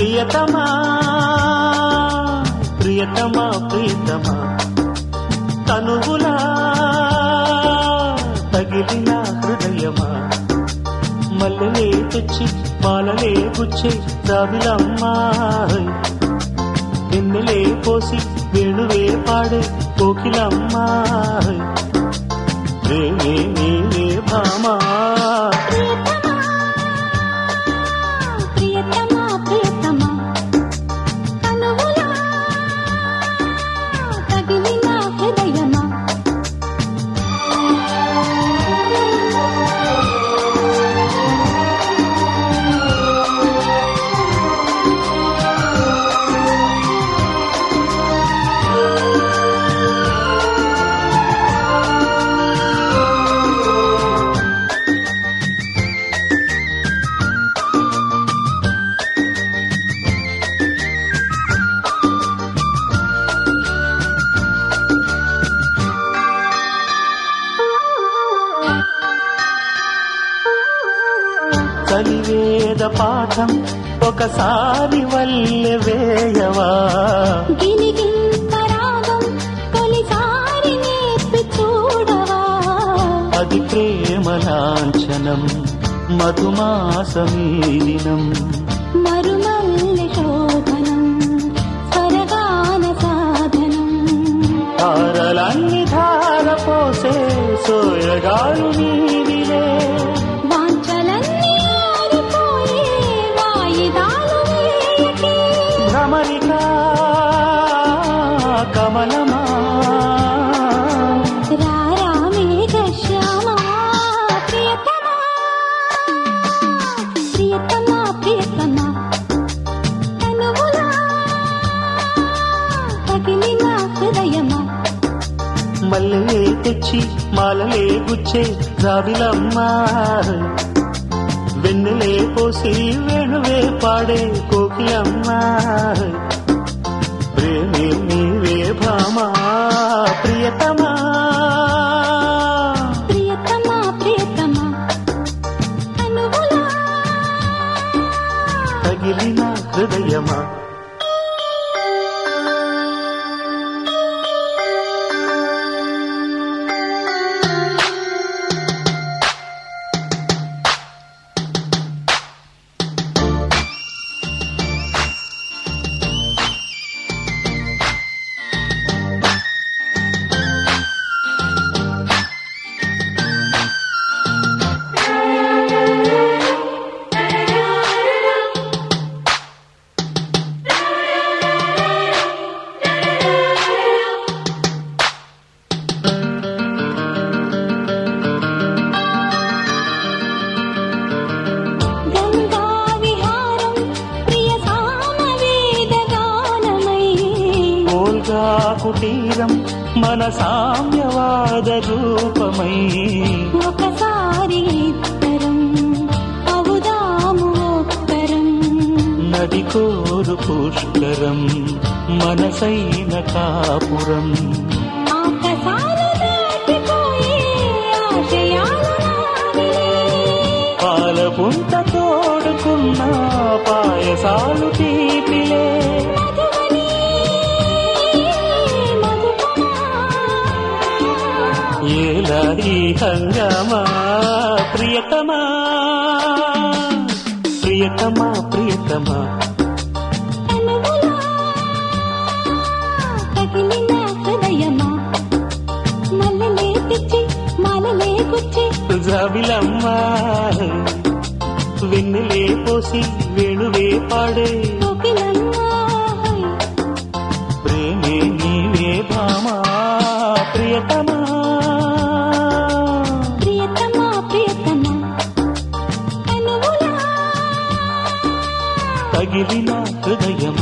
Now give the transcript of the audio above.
ప్రియతమా ప్రియతమా ప్రియతమా తనువులా తగిలిన హృదయమా మల్లెలే తెచ్చి మాలలే గుచ్చే రావిలమ్మా ఎన్నెలే పోసి వేణువే పాడే కోకిలమ్మా ప్రేమే నీవే భామా ప్రియతమా ప్రియతమా తనువులా తగిలిన హృదయమా కలివేద పాఠం ఒకసారి వల్లె వేయవా గిలిగింత రాగం తొలిసారి నేర్పి చూడవా అది ప్రేమ లాంఛనం మధుమాసమీలినం మరుమల్లె శోభనం స్వరగాన సాధనం ధారలన్ని ధార పోసే సోయగాలు నీవిలే వాంఛలన్నీ ఆరిపోయే వాయిదాలు వేయకే భ్రమరిక కమలమా రారా మేఘశ్యామా ప్రియతమా ప్రియతమా ప్రియతమా తనువులా తగిలిన హృదయమా మల్లెలే తెచ్చి మాలలే గుచ్చే రావిలమ్మా వెన్నెలే పోసి వేణువే పాడే కోకిలమ్మా ప్రేమే నీవే భామా ప్రియతమా ప్రియతమా ప్రియతమా తనువులా తగిలిన హృదయమా గంగా విహారం ప్రియ సామవేద గానమై ఓల్గా కుటీరం మన సామ్యవాద రూపమై ఒకసారి ఇద్దరం అవుదాము ఒక్కరం నది కోరు పుష్కరం మనసైన కాపురం ఆకాశాలు దాటిపోయే ఆశయాలు నావిలే. పాల పుంత తోడుకున్న పాయసాలు తీపిలే మధువని మధుపమా. ఏలా ఈ హంగామా ప్రియతమా ప్రియతమా ప్రియతమా తనువులా తగిలిన హృదయమా మల్లెలే తెచ్చి మాలలే గుచ్చి జాబిలమ్మా వెన్నెలే పోసి వేణువే పాడే కోకిలమ్మా ప్రేమే నీవే భామా ప్రియతమా ప్రియతమా ప్రియతమా తనువులా తగిలిన హృదయం